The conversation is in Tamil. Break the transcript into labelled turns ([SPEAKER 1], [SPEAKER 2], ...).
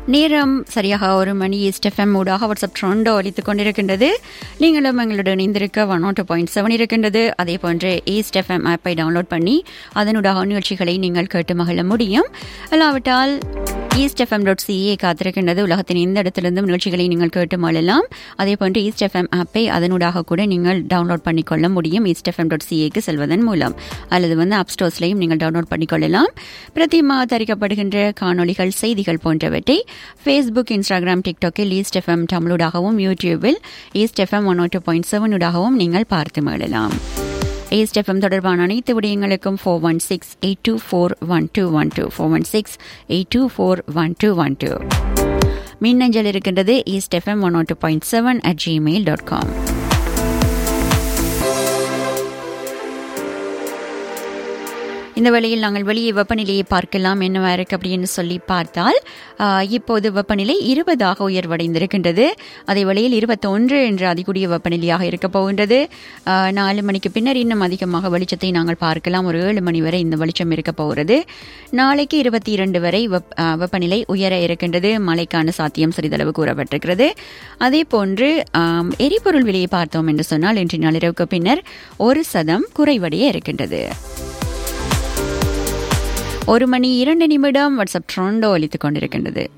[SPEAKER 1] நேரம் சரியாக ஒரு மணி ஈஸ்ட் எஃப்எம் ஊடாக வாட்ஸ்அப் ட்ரெண்டோ அளித்துக் கொண்டிருக்கின்றது நீங்களும் எங்களுடன் இணைந்திருக்க ஒன் நாட் பாயிண்ட் செவன் இருக்கின்றது அதே போன்று ஈஸ்ட் எஃப்எம் ஆப்பை டவுன்லோட் பண்ணி அதனூடாக நிகழ்ச்சிகளை நீங்கள் கேட்டு மகிழ முடியும் அல்லாவிட்டால் ஈஸ்ட் எஃப்எம் டாட் சிஏ காத்திருக்கின்றது உலகத்தின் எந்த இடத்திலிருந்தும் நிகழ்ச்சிகளை நீங்கள் கேட்டு மழலாம் அதே போன்று ஈஸ்ட் எஃப்எம் ஆப்பை அதனூடாக கூட நீங்கள் டவுன்லோட் பண்ணிக்கொள்ள முடியும் ஈஸ்ட் எஃப்எம் டாட் சிஏக்கு செல்வதன் மூலம் அல்லது வந்து ஆப் ஸ்டோர்ஸ்லையும் நீங்கள் டவுன்லோட் பண்ணிக்கொள்ளலாம் பிரதிமா தரிக்கப்படுகின்ற காணொளிகள் செய்திகள் போன்றவற்றை ஃபேஸ்புக் இன்ஸ்டாகிராம் டிக்டாக்கில் ஈஸ்ட் எஃப்எம் தமிழூடாகவும் யூடியூபில் East FM one two point செவனூடாகவும் நீங்கள் பார்த்து மகிழலாம் ஈஸ்ட் எஃப்எம் தொடர்பான அனைத்து விடயங்களுக்கும் four one six eight two four one two one two four one six eight two four one two one two மின்னஞ்சல் இருக்கின்றது East FM one two point seven at Gmail dot com இந்த வேளையில் நாங்கள் வெளியே வெப்பநிலையை பார்க்கலாம் என்னவா இருக்கு அப்படின்னு சொல்லி பார்த்தால் ஆஹ், இப்போது வெப்பநிலை இருபதாக உயர்வடைந்திருக்கின்றது அதே வேளையில் இருபத்தொன்று என்ற அதிகூடிய வெப்பநிலையாக இருக்க போகின்றது ஆஹ், நாலு மணிக்கு பின்னர் இன்னும் அதிகமாக வெளிச்சத்தை நாங்கள் பார்க்கலாம் ஒரு ஏழு மணி வரை இந்த வெளிச்சம் இருக்க போகிறது நாளைக்கு இருபத்தி இரண்டு வரை வெப்- ஆஹ், வெப்பநிலை உயர இருக்கின்றது மழைக்கான சாத்தியம் சிறிதளவு கூறப்பட்டிருக்கிறது அதே போன்று ஆம், எரிபொருள் விலையை பார்த்தோம் என்று சொன்னால் இன்று நள்ளிரவுக்கு பின்னர் ஒரு சதம் குறைவடைய இருக்கின்றது ஒரு மணி இரண்டு நிமிடம் வாட்ஸ்அப் ட்ரோண்டோ அளித்துக் கொண்டிருக்கின்றது